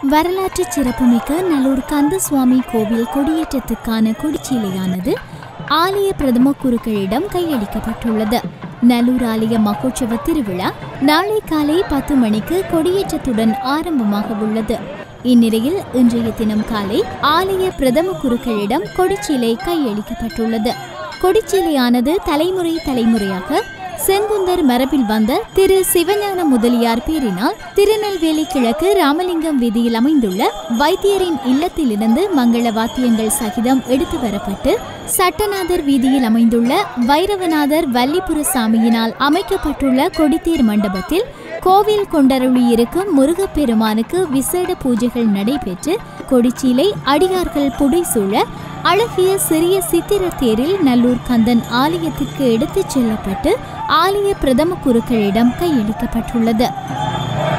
வரலாற்று சிறப்புமிக்க நல்லூர் கந்தசுவாமி கோவில் கொடியேற்றத்துக்கான கொடிச்சீலையானது ஆலய பிரதம குருக்களிடம் கையளிக்கப்பட்டுள்ளது நல்லூர் ஆலய மகோற்சவ திருவிழா நாளை காலை பத்து மணிக்கு கொடியேற்றத்துடன் ஆரம்பமாக உள்ளது இந்நிலையில் இன்றைய தினம் காலை ஆலய பிரதம குருக்களிடம் கொடிச்சீலை கையளிக்கப்பட்டுள்ளது கொடிச்சீலையானது தலைமுறை தலைமுறையாக செங்குந்தர் மரபில் வந்த திரு சிவஞான முதலியார் பேரினால் திருநெல்வேலி கிழக்கு ராமலிங்கம் வீதியில் அமைந்துள்ள வைத்தியரின் இல்லத்திலிருந்து மங்கள வாத்தியங்கள் சகிதம் எடுத்து வரப்பட்டு சட்டநாதர் வீதியில் அமைந்துள்ள வைரவநாதர் வல்லிபுர சாமியினால் அமைக்கப்பட்டுள்ள கொடித்தேர் மண்டபத்தில் கோவில் கொண்டருளியிருக்கும் முருகப்பெருமானுக்கு விசேட பூஜைகள் நடைபெற்று கொடிச்சீலை அடியார்கள் புடைசூழ அழகிய சிறிய சித்திர தேரில் நல்லூர் கந்தன் ஆலயத்திற்கு எடுத்துச் செல்லப்பட்டு ஆலய பிரதம குருக்களிடம் கையளிக்கப்பட்டுள்ளது